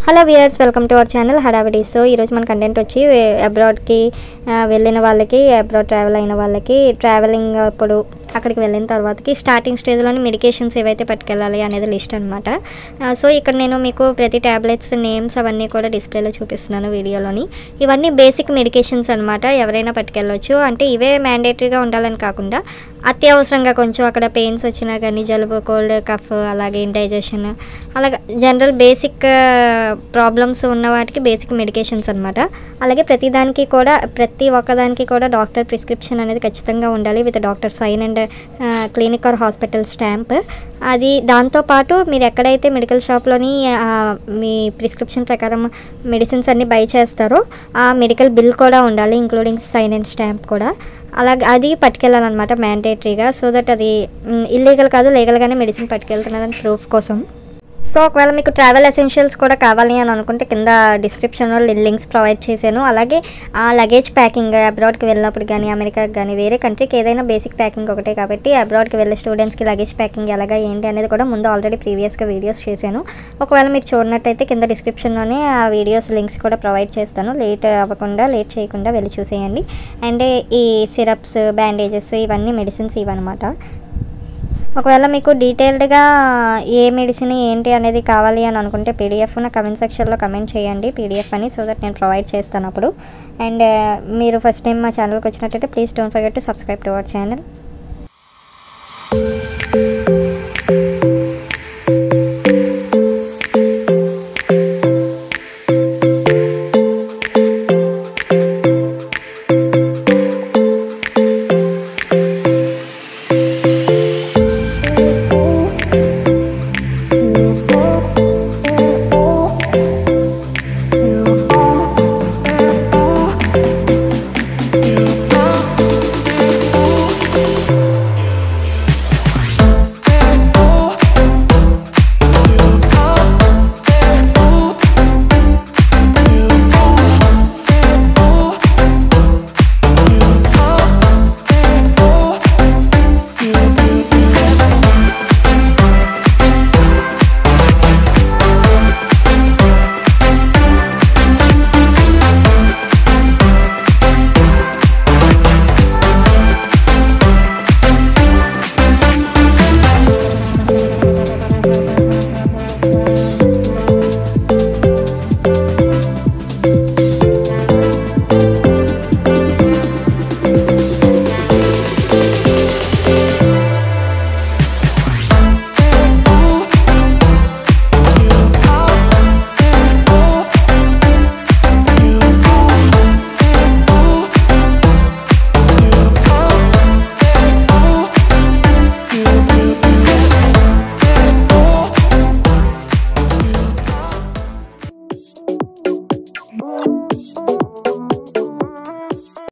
hello viewers welcome to our channel హడావిడి so ఈరోజు మన కంటెంట్ వచ్చి అబ్రాడ్కి వెళ్ళిన వాళ్ళకి అబ్రాడ్ ట్రావెల్ అయిన వాళ్ళకి ట్రావెలింగ్ అప్పుడు అక్కడికి వెళ్ళిన తర్వాతకి స్టార్టింగ్ స్టేజ్లోని మెడికేషన్స్ ఏవైతే పట్టుకెళ్ళాలి అనేది లిస్ట్ అనమాట సో ఇక్కడ నేను మీకు ప్రతి ట్యాబ్లెట్స్ నేమ్స్ అవన్నీ కూడా డిస్ప్లేలో చూపిస్తున్నాను వీడియోలోని ఇవన్నీ బేసిక్ మెడికేషన్స్ అనమాట ఎవరైనా పట్టుకెళ్ళవచ్చు అంటే ఇవే మ్యాండేటరీగా ఉండాలని కాకుండా అత్యవసరంగా కొంచెం అక్కడ పెయిన్స్ వచ్చినా కానీ జలుబు కోల్డ్ కఫ్ అలాగే ఇండైజెషన్ అలాగే జనరల్ బేసిక్ ప్రాబ్లమ్స్ ఉన్న వాటికి బేసిక్ మెడికేషన్స్ అనమాట అలాగే ప్రతి దానికి కూడా ప్రతి ఒక్కదానికి కూడా డాక్టర్ ప్రిస్క్రిప్షన్ అనేది ఖచ్చితంగా ఉండాలి with doctor sign and clinic or hospital stamp అది దాంతోపాటు మీరు ఎక్కడైతే మెడికల్ షాప్లోని మీ ప్రిస్క్రిప్షన్ ప్రకారం మెడిసిన్స్ అన్నీ బై చేస్తారో ఆ మెడికల్ బిల్ కూడా ఉండాలి ఇంక్లూడింగ్ సైన్ అండ్ స్టాంప్ కూడా అలాగే అది పట్టుకెళ్ళాలన్నమాట మ్యాండేటరీగా సో దట్ అది ఇల్లీగల్ కాదు లీగల్గానే మెడిసిన్ పట్టుకెళ్తున్నదని ప్రూఫ్ కోసం సో ఒకవేళ మీకు ట్రావెల్ ఎసెన్షియల్స్ కూడా కావాలి అని అనుకుంటే కింద డిస్క్రిప్షన్లో లింక్స్ ప్రొవైడ్ చేశాను అలాగే ఆ లగేజ్ ప్యాకింగ్ అబ్రాడ్కి వెళ్ళినప్పుడు కానీ అమెరికాకి కానీ వేరే కంట్రీకి ఏదైనా బేసిక్ ప్యాకింగ్ ఒకటే కాబట్టి అబ్రాడ్కి వెళ్ళే స్టూడెంట్స్కి లగేజ్ ప్యాకింగ్ ఎలాగా ఏంటి అనేది కూడా ముందు ఆల్రెడీ ప్రీవియస్గా వీడియోస్ చేశాను ఒకవేళ మీరు చూడనట్టయితే కింద డిస్క్రిప్షన్లోనే ఆ వీడియోస్ లింక్స్ కూడా ప్రొవైడ్ చేస్తాను లేట్ అవ్వకుండా లేట్ చేయకుండా వెళ్ళి చూసేయండి అండ్ ఈ సిరప్స్ బ్యాండేజెస్ ఇవన్నీ మెడిసిన్స్ ఇవన్నమాట ఒకవేళ మీకు డీటెయిల్డ్గా ఏ మెడిసిన్ ఏంటి అనేది కావాలి అని అనుకుంటే పీడిఎఫ్ నా కమెంట్ సెక్షన్లో కమెంట్ చేయండి పీడిఎఫ్ అని సో దట్ నేను ప్రొవైడ్ చేస్తాను అప్పుడు అండ్ మీరు ఫస్ట్ టైం మా ఛానల్కి వచ్చినట్టయితే please don't forget to subscribe to our channel